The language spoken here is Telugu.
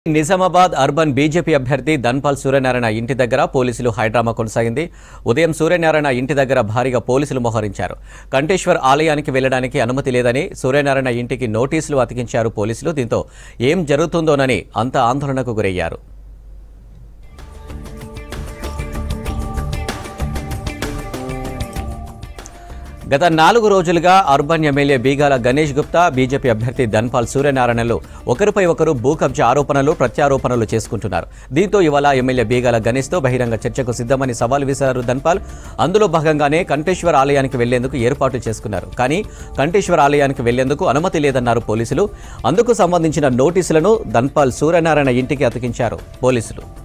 నిజామాబాద్ అర్బన్ బీజేపీ అభ్యర్థి ధన్పాల్ సూర్యనారాయణ ఇంటి దగ్గర పోలీసులు హైడ్రామా కొనసాగింది ఉదయం సూర్యనారాయణ ఇంటి దగ్గర భారీగా పోలీసులు మోహరించారు కంటేశ్వర్ ఆలయానికి వెళ్లడానికి అనుమతి లేదని సూర్యనారాయణ ఇంటికి నోటీసులు అతికించారు పోలీసులు దీంతో ఏం జరుగుతుందోనని అంత ఆందోళనకు గురయ్యారు గత నాలుగు రోజులుగా urban MLA Bigala Ganesh Gupta BJP అభ్యర్థి ధన్పాల్ సూర్యనారాయణలు ఒకరిపై ఒకరు భూ కబ్జా ఆరోపణలు ప్రత్యారోపణలు చేసుకుంటున్నారు దీంతో ఇవాళ ఎమ్మెల్యే బీగాల గణేష్తో బహిరంగ చర్చకు సిద్ధమని సవాల్ విసిరారు ధన్పాల్ అందులో భాగంగానే కంటేశ్వర్ ఆలయానికి వెళ్లేందుకు ఏర్పాటు చేసుకున్నారు కానీ కంటేశ్వర్ ఆలయానికి వెళ్లేందుకు అనుమతి లేదన్నారు పోలీసులు అందుకు సంబంధించిన నోటీసులను ధన్పాల్ సూర్యనారాయణ ఇంటికి అతికించారు పోలీసులు